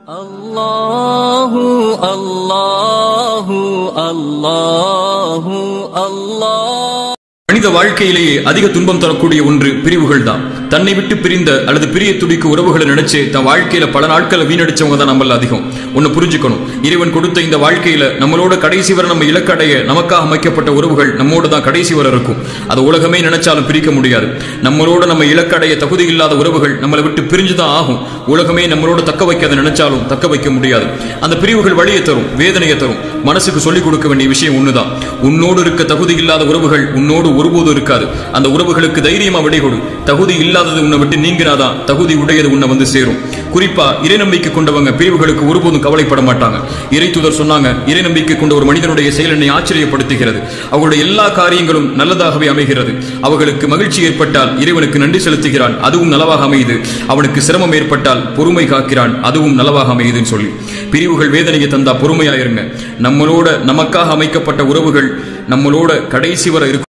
الله الله الله الله மனித வாழ்க்கையிலேயே அதிக துன்பம் தரக்கூடிய ஒன்று பிரிவுகள் தான் தன்னை விட்டு பிரிந்த அல்லது பிரிய துடிக்க உறவுகளை நினைச்சு தன் வாழ்க்கையில பல நாட்களை வீணடிச்சவங்க தான் நம்மள அதிகம் ஒன்னு புரிஞ்சுக்கணும் இறைவன் கொடுத்த இந்த வாழ்க்கையில நம்மளோட கடைசி வரை நம்ம இலக்கடைய நமக்காக அமைக்கப்பட்ட உறவுகள் நம்மோட தான் கடைசி வரை இருக்கும் அது உலகமே நினைச்சாலும் பிரிக்க முடியாது நம்மளோட நம்ம இலக்கடைய தகுதி இல்லாத உறவுகள் நம்மளை விட்டு பிரிஞ்சுதான் ஆகும் உலகமே நம்மளோட தக்க வைக்காத நினைச்சாலும் தக்க வைக்க முடியாது அந்த பிரிவுகள் வழியை தரும் வேதனையை தரும் மனசுக்கு சொல்லிக் கொடுக்க வேண்டிய விஷயம் ஒண்ணுதான் உன்னோடு இருக்க தகுதி இல்லாத உறவுகள் உன்னோடு ஒருபோதும் இருக்காது அந்த உறவுகளுக்கு தைரியமா விடை கொடு தகுதி இல்லாதது உன்னை விட்டு நீங்கினாதான் தகுதி உடையது உன்னை வந்து சேரும் குறிப்பா இறை நம்பிக்கை கொண்டவங்க பிரிவுகளுக்கு ஒருபோதும் கவலைப்பட மாட்டாங்க இறை தூதர் சொன்னாங்க இறை நம்பிக்கை கொண்ட ஒரு மனிதனுடைய செயல் என்னை ஆச்சரியப்படுத்துகிறது அவர்களுடைய எல்லா காரியங்களும் நல்லதாகவே அமைகிறது அவர்களுக்கு மகிழ்ச்சி ஏற்பட்டால் இறைவனுக்கு நன்றி செலுத்துகிறான் அதுவும் நலவாக அமையுது அவனுக்கு சிரமம் ஏற்பட்டால் பொறுமை காக்கிறான் அதுவும் நலவாக அமையுதுன்னு சொல்லி பிரிவுகள் வேதனையை தந்தா பொறுமையா இருங்க நம்மளோட நமக்காக அமைக்கப்பட்ட உறவுகள் நம்மளோட கடைசி வரை இருக்கும்